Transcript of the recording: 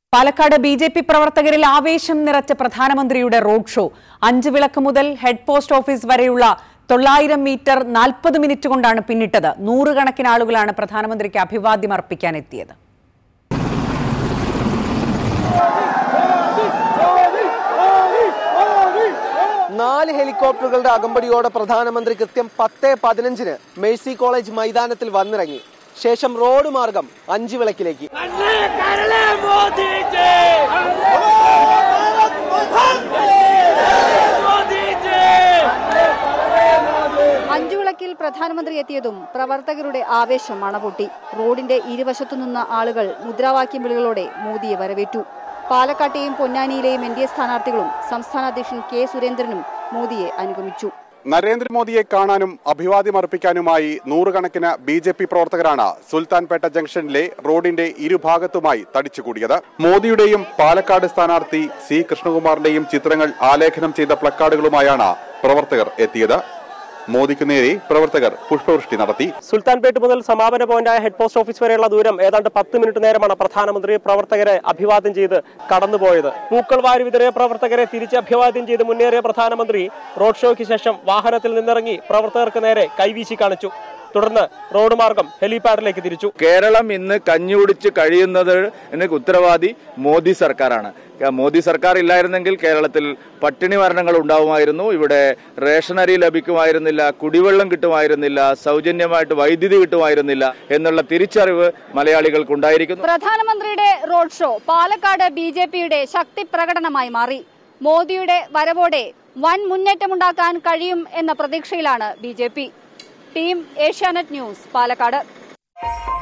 Palakkad B J P പ്രവർത്തകരിൽ ആവേശം നിറച്ച പ്രധാനമന്ത്രിയുടെ റോഡ് ഷോ അഞ്ച് വിളക്ക് മുതൽ ഹെഡ് പോസ്റ്റ് ഓഫീസ് വരെയുള്ള തൊള്ളായിരം മീറ്റർ നാൽപ്പത് മിനിറ്റ് കൊണ്ടാണ് പിന്നിട്ടത് നൂറുകണക്കിന് ആളുകളാണ് പ്രധാനമന്ത്രിക്ക് അഭിവാദ്യം അർപ്പിക്കാൻ എത്തിയത് നാല് ഹെലികോപ്റ്ററുകളുടെ അകമ്പടിയോടെ പ്രധാനമന്ത്രി കൃത്യം പത്ത് പതിനഞ്ചിന് മേഴ്സി കോളേജ് മൈതാനത്തിൽ വന്നിറങ്ങി ശേഷം റോഡ് മാർഗം അഞ്ചു വിളക്കിലേക്ക് അഞ്ചുവിളക്കിൽ പ്രധാനമന്ത്രി എത്തിയതും പ്രവർത്തകരുടെ ആവേശം മണപൊട്ടി റോഡിന്റെ ഇരുവശത്തു നിന്ന ആളുകൾ മുദ്രാവാക്യം വിളികളോടെ മോദിയെ വരവേറ്റു പാലക്കാട്ടെയും പൊന്നാനിയിലെയും എൻ ഡി എ സ്ഥാനാർത്ഥികളും സംസ്ഥാന അധ്യക്ഷൻ കെ സുരേന്ദ്രനും മോദിയെ അനുഗമിച്ചു നരേന്ദ്രമോദിയെ കാണാനും അഭിവാദ്യം അർപ്പിക്കാനുമായി നൂറുകണക്കിന് ബി ജെ പി പ്രവർത്തകരാണ് സുൽത്താൻപേട്ട ജംഗ്ഷനിലെ റോഡിന്റെ ഇരുഭാഗത്തുമായി തടിച്ചുകൂടിയത് മോദിയുടെയും പാലക്കാട് സ്ഥാനാർത്ഥി സി കൃഷ്ണകുമാറിന്റെയും ചിത്രങ്ങൾ ആലേഖനം ചെയ്ത പ്ലക്കാർഡുകളുമായാണ് പ്രവർത്തകർ എത്തിയത് മോദിക്ക് നേരെ പ്രവർത്തകർ പുഷ്പവൃഷ്ടി നടത്തി സുൽത്താൻപേട്ട് മുതൽ സമാപന പോയിന്റായ ഹെഡ് പോസ്റ്റ് ഓഫീസ് വരെയുള്ള ദൂരം ഏതാണ്ട് പത്ത് മിനിറ്റ് നേരമാണ് പ്രധാനമന്ത്രി പ്രവർത്തകരെ അഭിവാദ്യം ചെയ്ത് കടന്നുപോയത് പൂക്കൾ വാരി വിതറിയ പ്രവർത്തകരെ തിരിച്ച് അഭിവാദ്യം ചെയ്ത് മുന്നേറിയ പ്രധാനമന്ത്രി റോഡ് ഷോയ്ക്ക് ശേഷം വാഹനത്തിൽ നിന്നിറങ്ങി പ്രവർത്തകർക്ക് നേരെ കൈവീശി കാണിച്ചു തുടർന്ന് റോഡ് മാർഗം ഹെലിപാഡിലേക്ക് തിരിച്ചു കേരളം ഇന്ന് കഞ്ഞി കുടിച്ച് കഴിയുന്നത് ഉത്തരവാദി മോദി സർക്കാരാണ് മോദി സർക്കാർ ഇല്ലായിരുന്നെങ്കിൽ കേരളത്തിൽ പട്ടിണി മരണങ്ങൾ ഉണ്ടാവുമായിരുന്നു ഇവിടെ റേഷൻ അരി ലഭിക്കുമായിരുന്നില്ല കുടിവെള്ളം കിട്ടുമായിരുന്നില്ല സൗജന്യമായിട്ട് വൈദ്യുതി കിട്ടുമായിരുന്നില്ല എന്നുള്ള തിരിച്ചറിവ് മലയാളികൾക്കുണ്ടായിരിക്കുന്നു പ്രധാനമന്ത്രിയുടെ road show Palakkad B J പിയുടെ ശക്തി പ്രകടനമായി മാറി മോദിയുടെ വരവോടെ വൻ മുന്നേറ്റമുണ്ടാക്കാൻ കഴിയും എന്ന പ്രതീക്ഷയിലാണ് B J P team Asianet news Palakkad